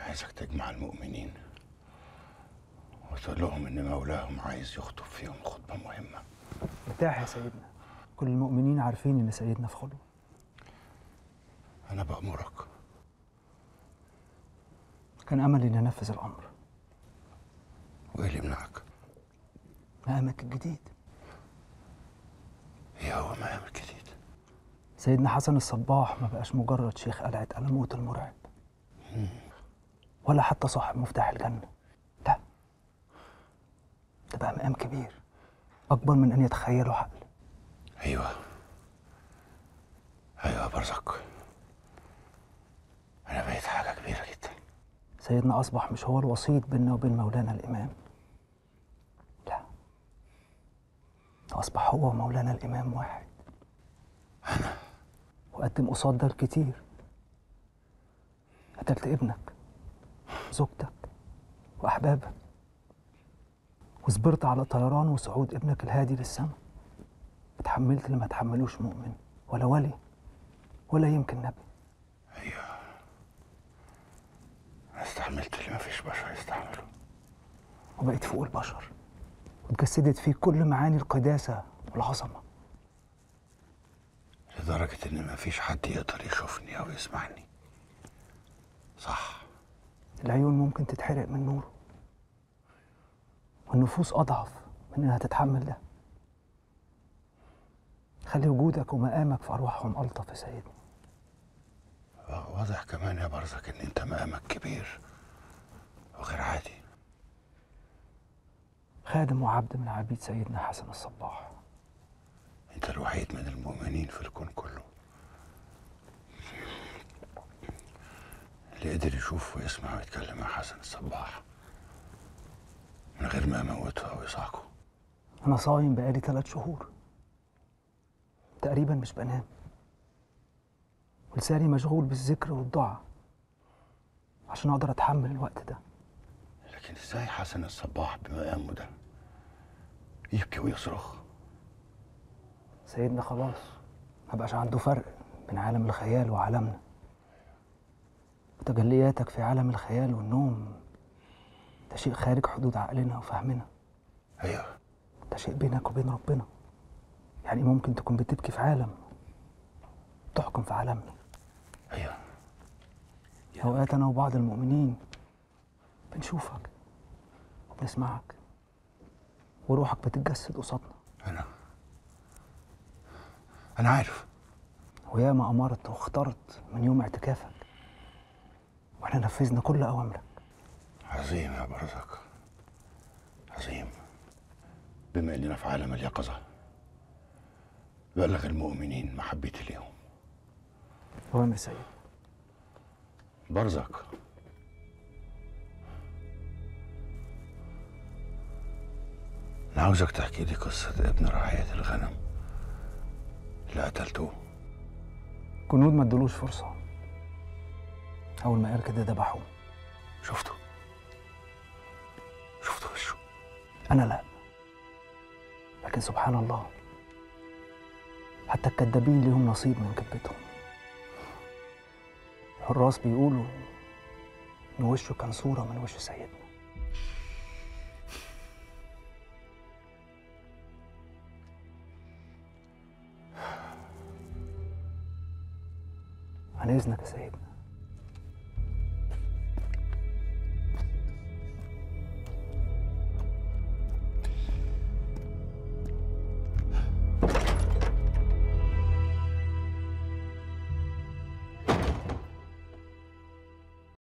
عايزك تجمع المؤمنين وتقول لهم ان مولاهم عايز يخطب فيهم خطبه مهمه ارتاح يا سيدنا كل المؤمنين عارفين ان سيدنا في خلوه انا بامرك كان املي اني انفذ الامر وايه اللي يمنعك مقامك الجديد ايه هو مقام الجديد سيدنا حسن الصباح ما بقاش مجرد شيخ قلعة ألموت المرعب ولا حتى صاحب مفتاح الجنة لا ده بقى مقام كبير أكبر من أن يتخيله عقل ايوه ايوه برزق انا بقيت حاجه كبيره جدا سيدنا أصبح مش هو الوسيط بيننا وبين مولانا الإمام لا ده أصبح هو ومولانا الإمام واحد أنا وقدم قصاد ده الكتير قتلت ابنك زوجتك وأحبابك وصبرت على طيران وصعود ابنك الهادي للسماء اتحملت اللي ما تحملوش مؤمن ولا ولي ولا يمكن نبي انا استحملت اللي مفيش بشر يستحمله وبقيت فوق البشر واتجسدت فيه كل معاني القداسة والعظمة لدرجه ان مفيش حد يقدر يشوفني او يسمعني صح العيون ممكن تتحرق من نوره والنفوس أضعف من إنها تتحمل ده خلي وجودك ومقامك في أرواحهم ألطف يا سيدنا واضح كمان يا برزق ان انت مقامك كبير وغير عادي خادم وعبد من عبيد سيدنا حسن الصباح انت الوحيد من المؤمنين في الكون كله اللي قدر يشوف ويسمع ويتكلم مع حسن الصباح من غير ما يموته او يصعقه أنا صايم بقالي ثلاث شهور تقريبا مش بنام ولساني مشغول بالذكر والدعاء عشان أقدر أتحمل الوقت ده لكن ازاي حسن الصباح بمقامه ده يبكي ويصرخ سيدنا خلاص ما بقاش عنده فرق بين عالم الخيال وعالمنا وتجلياتك في عالم الخيال والنوم ده شيء خارج حدود عقلنا وفهمنا ايوه ده شيء بينك وبين ربنا يعني ممكن تكون بتبكي في عالم تحكم في عالمنا ايوه أوقات أنا وبعض المؤمنين بنشوفك وبنسمعك وروحك بتتجسد قصادنا انا انا عارف وياما أمرت واخترت من يوم اعتكافك واحنا نفذنا كل أوامرك عظيم يا برزق عظيم بما اننا في عالم اليقظه بلغ المؤمنين محبتي ليهم أوامر سيد برزق انا عاوزك تحكي لي قصه ابن رعايه الغنم اللي قتلتوه جنود ما ادولوش فرصة أول ما قال كده ذبحوه شفته شفته وشه أنا لا لكن سبحان الله حتى الكذابين ليهم نصيب من كذبتهم الحراس بيقولوا إن وشه كان صورة من وش سيدنا عن إذنك يا سيدنا